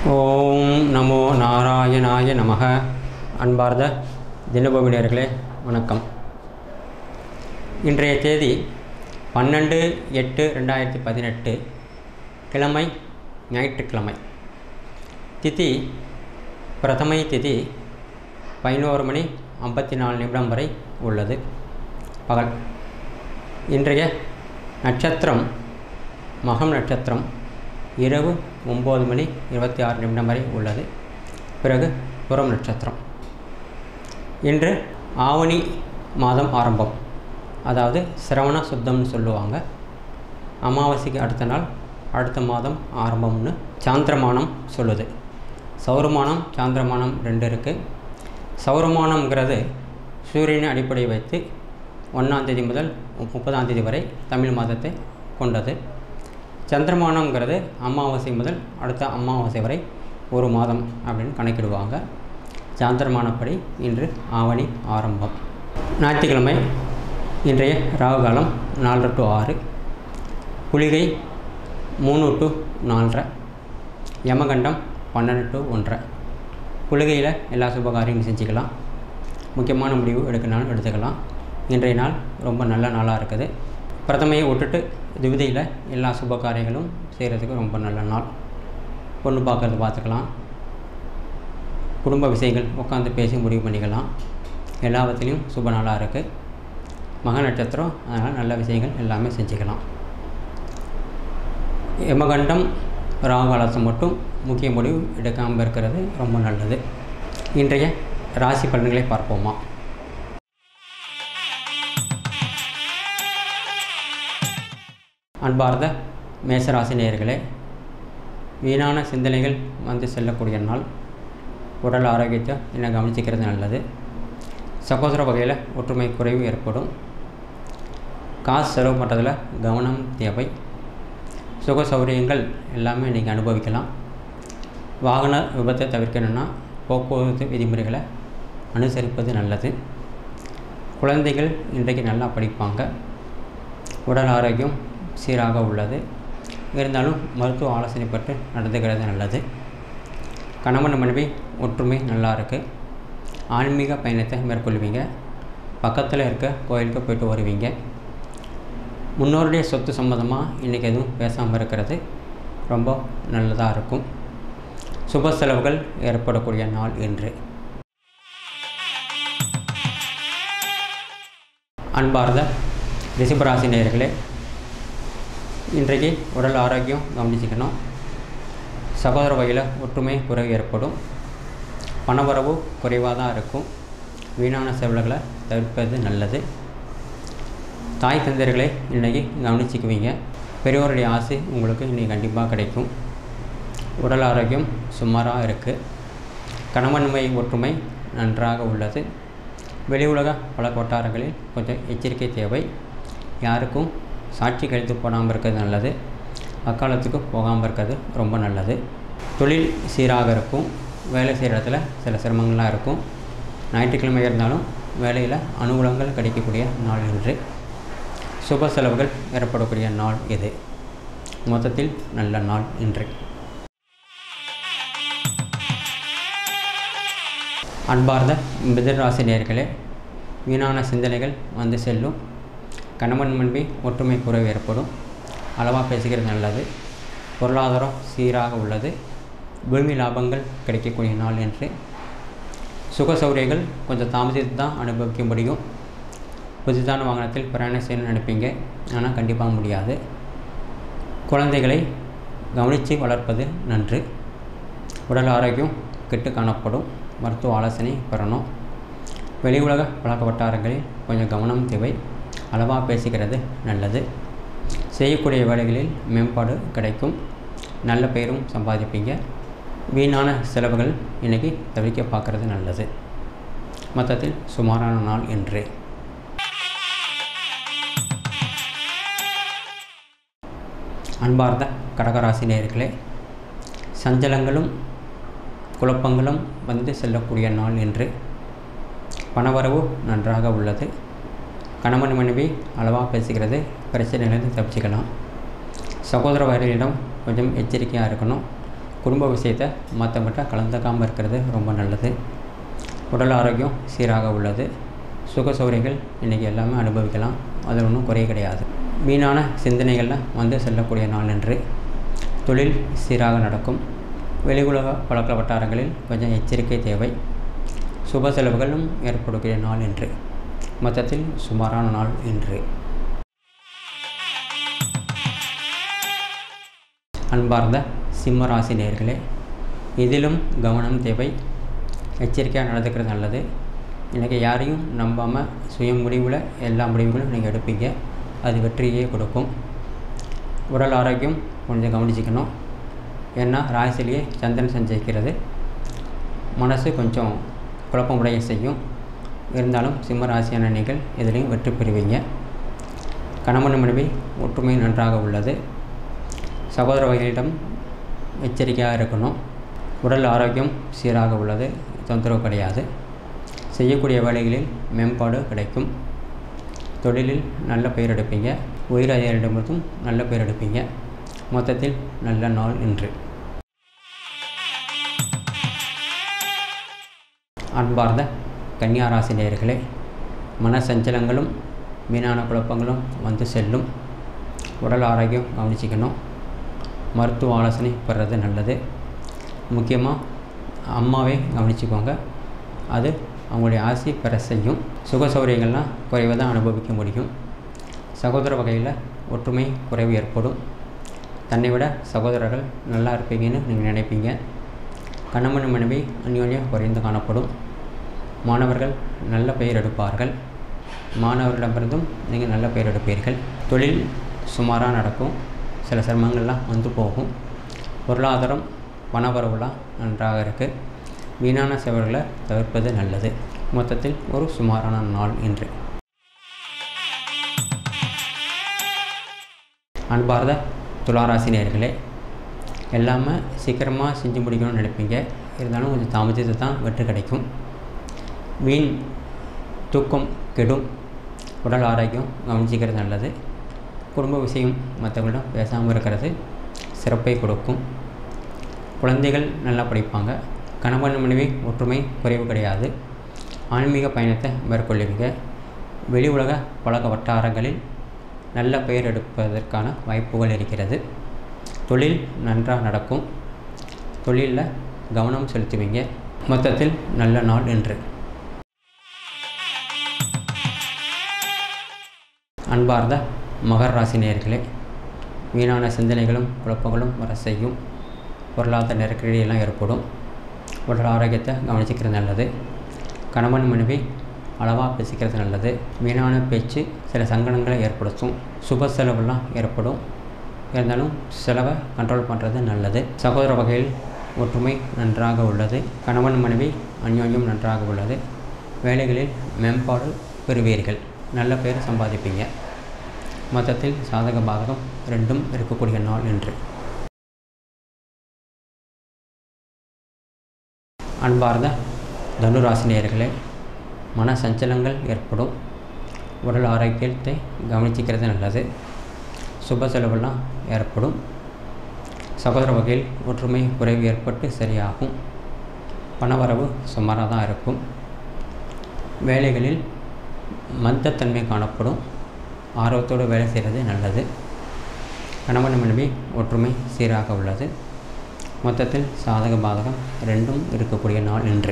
ஓம் நமோ நாராயணாய நமக அன்பார்ந்த தினபோகினியர்களே வணக்கம் இன்றைய தேதி பன்னெண்டு எட்டு ரெண்டாயிரத்தி பதினெட்டு கிழமை ஞாயிற்றுக்கிழமை திதி பிரதமை திதி பதினோரு மணி ஐம்பத்தி நாலு நிமிடம் வரை உள்ளது பகல் இன்றைய நட்சத்திரம் மகம் நட்சத்திரம் இரவு ஒம்பது மணி இருபத்தி ஆறு நிமிடம் வரை உள்ளது பிறகு புறம் நட்சத்திரம் இன்று ஆவணி மாதம் ஆரம்பம் அதாவது சிரவண சுத்தம்னு சொல்லுவாங்க அமாவாசைக்கு அடுத்த நாள் அடுத்த மாதம் ஆரம்பம்னு சாந்திரமானம் சொல்லுது சௌரமானம் சாந்திரமானம் ரெண்டு இருக்குது சௌரமானம்ங்கிறது சூரியனை அடிப்படை வைத்து ஒன்றாந்தேதி முதல் முப்பதாம் தேதி வரை தமிழ் மாதத்தை கொண்டது சந்திரமானம்ங்கிறது அமாவாசை முதல் அடுத்த அமாவாசை வரை ஒரு மாதம் அப்படின்னு கணக்கிடுவாங்க சாந்திரமானப்படி இன்று ஆவணி ஆரம்பம் ஞாயிற்றுக்கிழமை இன்றைய ராகு காலம் நாலரை டு ஆறு குளிகை மூணு டு நாலரை யமகண்டம் பன்னெண்டு டு ஒன்றரை குளிகையில் எல்லா சுபகாரியங்களும் செஞ்சுக்கலாம் முக்கியமான முடிவு எடுக்கனாலும் எடுத்துக்கலாம் இன்றைய நாள் ரொம்ப நல்ல நாளாக இருக்குது பிரதமையை விட்டுட்டு திவிதையில் எல்லா சுப காரியங்களும் செய்கிறதுக்கு ரொம்ப நல்ல நாள் பொண்ணு பார்க்கறது பார்த்துக்கலாம் குடும்ப விஷயங்கள் உட்காந்து பேசி முடிவு பண்ணிக்கலாம் எல்லாவற்றிலையும் சுப நாளாக இருக்குது மக நட்சத்திரம் அதனால் நல்ல விஷயங்கள் எல்லாமே செஞ்சுக்கலாம் யமகண்டம் ராகுகாலத்தை மட்டும் முக்கிய முடிவு எடுக்காமல் இருக்கிறது ரொம்ப நல்லது இன்றைய ராசி பலன்களை பார்ப்போமா அன்பார்ந்த மேசராசி நேயர்களே வீணான சிந்தனைகள் வந்து செல்லக்கூடிய நாள் உடல் ஆரோக்கியத்தை என்ன கவனிச்சிக்கிறது நல்லது சகோதர வகையில் ஒற்றுமை குறைவு ஏற்படும் காசு செலவு பண்ணுறதுல கவனம் தேவை சுக சௌகரியங்கள் எல்லாமே நீங்கள் அனுபவிக்கலாம் வாகன விபத்தை தவிர்க்கணும்னா போக்குவரத்து விதிமுறைகளை அனுசரிப்பது நல்லது குழந்தைகள் இன்றைக்கு நல்லா படிப்பாங்க உடல் ஆரோக்கியம் சீராக உள்ளது இருந்தாலும் மருத்துவ ஆலோசனை பெற்று நடந்துக்கிறது நல்லது கணவன் மனைவி ஒற்றுமை நல்லா இருக்குது ஆன்மீக பயணத்தை மேற்கொள்வீங்க பக்கத்தில் இருக்க கோயிலுக்கு போயிட்டு வருவீங்க முன்னோருடைய சொத்து சம்மந்தமாக இன்றைக்கி எதுவும் பேசாமல் இருக்கிறது ரொம்ப நல்லதாக இருக்கும் சுப செலவுகள் ஏற்படக்கூடிய நாள் என்று அன்பார்ந்த ரிஷபராசி நேயர்களே இன்றைக்கு உடல் ஆரோக்கியம் கவனிச்சுக்கணும் சகோதர வகையில் ஒற்றுமை குறைவு ஏற்படும் பணவரவு குறைவாக தான் இருக்கும் வீணான செலவுகளை தவிர்ப்பது நல்லது தாய் தந்தையர்களை இன்றைக்கி கவனிச்சிக்குவீங்க பெரியோருடைய ஆசை உங்களுக்கு இன்றைக்கி கண்டிப்பாக கிடைக்கும் உடல் ஆரோக்கியம் சுமாராக இருக்குது கணவன்மை ஒற்றுமை நன்றாக உள்ளது வெளி உலக பல வட்டாரங்களில் கொஞ்சம் எச்சரிக்கை தேவை யாருக்கும் சாட்சி கழித்து போடாமல் இருக்கிறது நல்லது அக்காலத்துக்கு போகாமல் இருக்கிறது ரொம்ப நல்லது தொழில் சீராக இருக்கும் வேலை செய்கிற இடத்துல சில சிரமங்கள்லாம் இருக்கும் ஞாயிற்றுக்கிழமை இருந்தாலும் வேலையில் அனுகூலங்கள் கிடைக்கக்கூடிய நாள் என்று சுப செலவுகள் ஏற்படக்கூடிய நாள் இது மொத்தத்தில் நல்ல நாள் இன்று அன்பார்ந்த மிதராசி நேர்களே வீணான சிந்தனைகள் வந்து செல்லும் கணவன் மனைவி ஒற்றுமை குறைவு ஏற்படும் அளவாக பேசுகிறது நல்லது பொருளாதாரம் சீராக உள்ளது பூமி லாபங்கள் கிடைக்கக்கூடிய நாள் என்று சுக சௌகரியங்கள் கொஞ்சம் தாமதித்து தான் அனுபவிக்க முடியும் புதிதான வாகனத்தில் பிரயாணம் செய்யணும்னு நினைப்பீங்க ஆனால் கண்டிப்பாக முடியாது குழந்தைகளை கவனித்து வளர்ப்பது நன்று உடல் ஆரோக்கியம் கெட்டு காணப்படும் மருத்துவ ஆலோசனை பெறணும் வெளி உலக பழக்க வட்டாரங்களில் கொஞ்சம் கவனம் தேவை அளவாக பேசிக்கிறது நல்லது செய்யக்கூடிய வேலைகளில் மேம்பாடு கிடைக்கும் நல்ல பெயரும் சம்பாதிப்பீங்க வீணான செலவுகள் இன்றைக்கி தவிர்க்க பார்க்குறது நல்லது மொத்தத்தில் சுமாரான நாள் என்று அன்பார்ந்த கடகராசி நேயர்களே சஞ்சலங்களும் குழப்பங்களும் வந்து செல்லக்கூடிய நாள் என்று பணவரவு நன்றாக உள்ளது கணவன் மனைவி அளவாக பேசுகிறது பிரச்சனையிலேருந்து தப்பிச்சுக்கலாம் சகோதர வகைகளிடம் கொஞ்சம் எச்சரிக்கையாக இருக்கணும் குடும்ப விஷயத்தை மற்றவங்கிட்ட கலந்துக்காமல் இருக்கிறது ரொம்ப நல்லது உடல் ஆரோக்கியம் சீராக உள்ளது சுக சௌகரியங்கள் இன்றைக்கி எல்லாமே அனுபவிக்கலாம் அதில் ஒன்றும் குறை கிடையாது வீணான சிந்தனைகளில் வந்து செல்லக்கூடிய நாள் என்று தொழில் சீராக நடக்கும் வெளி உலக பழக்க வட்டாரங்களில் கொஞ்சம் எச்சரிக்கை தேவை சுப செலவுகளும் ஏற்படக்கூடிய நாள் என்று மொத்தத்தில் சுமாரான நாள் என்று அன்பார்ந்த சிம்ம ராசி நேர்களே இதிலும் கவனம் தேவை எச்சரிக்கையாக நடந்துக்கிறது நல்லது இன்றைக்கி யாரையும் நம்பாமல் சுய முடிவில் எல்லா முடிவுகளும் நீங்கள் எடுப்பீங்க அது வெற்றியே கொடுக்கும் உடல் ஆரோக்கியம் கொஞ்சம் கவனிச்சிக்கணும் ஏன்னா ராசிலேயே சந்திரன் சஞ்சரிக்கிறது மனசு கொஞ்சம் குழப்பமுடைய செய்யும் இருந்தாலும் சிம்ம ராசியான நீங்கள் இதிலையும் வெற்றி பெறுவீங்க கணவன் மனைவி ஒற்றுமை நன்றாக உள்ளது சகோதர வகையிடம் எச்சரிக்கையாக இருக்கணும் உடல் ஆரோக்கியம் சீராக உள்ளது தொந்தரவு கிடையாது செய்யக்கூடிய வேலைகளில் மேம்பாடு கிடைக்கும் தொழிலில் நல்ல பெயர் எடுப்பீங்க உயிர் அதிகாரியிடமிருந்தும் நல்ல பெயர் எடுப்பீங்க மொத்தத்தில் நல்ல நாள் இன்று அன்பார்ந்த கன்னியாராசி நேயர்களே மன சஞ்சலங்களும் வீணான குழப்பங்களும் வந்து செல்லும் உடல் ஆரோக்கியம் கவனிச்சிக்கணும் மருத்துவ ஆலோசனை பெறுறது நல்லது முக்கியமாக அம்மாவே கவனிச்சுக்கோங்க அது அவங்களுடைய ஆசை பெற செய்யும் சுக சௌகரியங்கள்லாம் குறைவை தான் அனுபவிக்க முடியும் சகோதர வகையில் ஒற்றுமை குறைவு ஏற்படும் தன்னை விட சகோதரர்கள் நல்லா இருப்பீங்கன்னு நீங்கள் நினைப்பீங்க கணவன் மனைவி அந்யோன்யம் குறைந்து காணப்படும் மாணவர்கள் நல்ல பெயர் எடுப்பார்கள் மாணவர்களிடமிருந்தும் நீங்கள் நல்ல பெயர் எடுப்பீர்கள் தொழில் சுமாராக நடக்கும் சில சிரமங்கள்லாம் வந்து போகும் பொருளாதாரம் பணவரவுலாம் நன்றாக இருக்குது வீணான செலவுகளை தவிர்ப்பது நல்லது மொத்தத்தில் ஒரு சுமாரான நாள் இன்று அன்பார்ந்த துளாராசி நேர்களே எல்லாமே சீக்கிரமாக செஞ்சு முடிக்கணும்னு நினைப்பீங்க இருந்தாலும் கொஞ்சம் தாமதித்து தான் வெற்றி கிடைக்கும் வீண் தூக்கம் கெடும் உடல் ஆரோக்கியம் கவனிச்சிக்கிறது நல்லது குடும்ப விஷயம் மற்றவங்களிடம் பேசாமல் இருக்கிறது சிறப்பை கொடுக்கும் குழந்தைகள் நல்லா படிப்பாங்க கணவன் மனைவி ஒற்றுமை குறைவு கிடையாது ஆன்மீக பயணத்தை மேற்கொள்ளுவீங்க வெளி உலக பழக்க வட்டாரங்களில் நல்ல பெயர் எடுப்பதற்கான வாய்ப்புகள் இருக்கிறது தொழில் நன்றாக நடக்கும் தொழிலில் கவனம் செலுத்துவீங்க மொத்தத்தில் நல்ல நாள் என்று அன்பார்ந்த மகர் ராசி நேயர்களே வீணான சிந்தனைகளும் குழப்பங்களும் வர செய்யும் பொருளாதார நெருக்கடியெல்லாம் ஏற்படும் உடல் ஆரோக்கியத்தை கவனிச்சிக்கிறது நல்லது கணவன் மனைவி அளவாக பேசிக்கிறது நல்லது வீணான பேச்சு சில சங்கடங்களை ஏற்படுத்தும் சுப செலவெல்லாம் ஏற்படும் இருந்தாலும் செலவை கண்ட்ரோல் பண்ணுறது நல்லது சகோதர வகையில் ஒற்றுமை நன்றாக உள்ளது கணவன் மனைவி அந்யோன்யம் நன்றாக உள்ளது வேலைகளில் மேம்பாடு பெறுவீர்கள் நல்ல பேர் சம்பாதிப்பீங்க மொத்தத்தில் சாதக பாதகம் ரெண்டும் இருக்கக்கூடிய நாள் என்று அன்பார்ந்த தனுராசினியர்களே மன சஞ்சலங்கள் ஏற்படும் உடல் ஆரோக்கியத்தை கவனிச்சிக்கிறது நல்லது சுப செலவெல்லாம் ஏற்படும் சகோதர வகையில் ஒற்றுமை குறைவு ஏற்பட்டு சரியாகும் பணவரவு சுமாராக தான் இருக்கும் வேலைகளில் மந்தத்தன்மை காணப்படும் ஆர்வத்தோடு வேலை செய்கிறது நல்லது கணவன் மனைவி ஒற்றுமை சீராக உள்ளது மொத்தத்தில் சாதக பாதகம் ரெண்டும் இருக்கக்கூடிய நாள் இன்று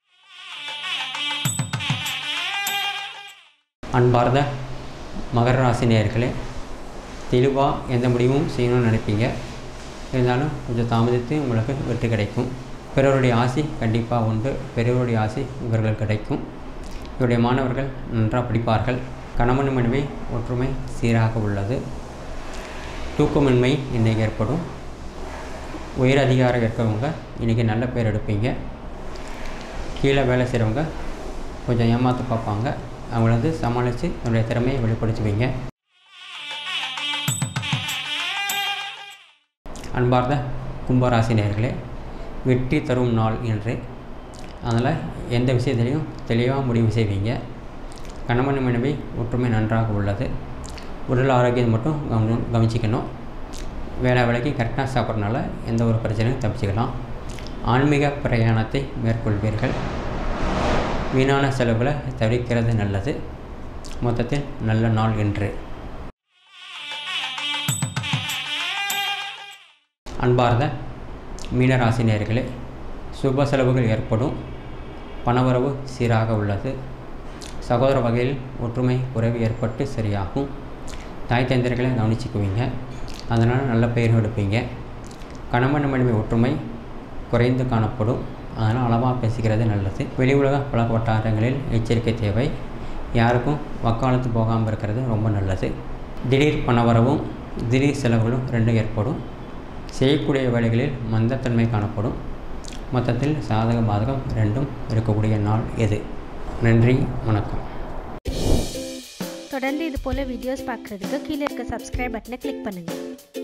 அன்பார்ந்த மகர ராசி நேயர்களே தெளிவாக எந்த முடிவும் செய்யணும்னு நினைப்பீங்க இருந்தாலும் கொஞ்சம் தாமதித்து உங்களுக்கு வெற்றி கிடைக்கும் பிறருடைய ஆசை கண்டிப்பாக உண்டு பெரியவருடைய ஆசை இவர்கள் கிடைக்கும் இவருடைய மாணவர்கள் நன்றாக படிப்பார்கள் கணவன் மனைவி ஒற்றுமை சீராக உள்ளது தூக்கமின்மை இன்றைக்கி ஏற்படும் உயர் அதிகாரம் இருக்கவங்க இன்றைக்கி நல்ல பேர் எடுப்பீங்க கீழே வேலை செய்கிறவங்க கொஞ்சம் ஏமாற்ற பார்ப்பாங்க அவங்கள வந்து சமாளித்து தன்னுடைய திறமையை வெளிப்படுத்துவீங்க அன்பார்ந்த கும்பராசினியர்களே வெற்றி தரும் நாள் என்று அதனால் எந்த விஷயத்திலையும் தெளிவாக முடிவு செய்வீங்க கணவன் மனைவி ஒற்றுமை நன்றாக உள்ளது உடல் ஆரோக்கியம் மட்டும் கவனம் கவனிச்சிக்கணும் வேலை வேலைக்கு கரெக்டாக சாப்பிட்றனால எந்த ஒரு பிரச்சனையும் தப்பிச்சுக்கலாம் ஆன்மீக பிரயாணத்தை மேற்கொள்வீர்கள் வீணான செலவுகளை தவிர்க்கிறது நல்லது மொத்தத்தில் நல்ல நாள் என்று அன்பார்ந்த மீனராசினியர்களே சுப செலவுகள் ஏற்படும் பணவரவு சீராக உள்ளது சகோதர வகையில் ஒற்றுமை குறைவு ஏற்பட்டு சரியாகும் தாய் தந்திரங்களை கவனிச்சுக்குவீங்க அதனால் நல்ல பெயர் எடுப்பீங்க கணவன் மனைவி ஒற்றுமை குறைந்து காணப்படும் அதனால் அளவாக பேசிக்கிறது நல்லது வெளி உலக பழக்க வட்டாரங்களில் எச்சரிக்கை தேவை யாருக்கும் வக்காலத்து போகாமல் இருக்கிறது ரொம்ப நல்லது திடீர் பணவரவும் திடீர் செலவுகளும் ரெண்டும் ஏற்படும் செய்யக்கூடிய வேலைகளில் மந்தத்தன்மை காணப்படும் மொத்தத்தில் சாதக பாதகம் ரெண்டும் இருக்கக்கூடிய நாள் எது நன்றி வணக்கம் தொடர்ந்து இது போல் வீடியோஸ் பார்க்குறதுக்கு கீழே இருக்க சப்ஸ்கிரைப் பட்டனை கிளிக் பண்ணுங்கள்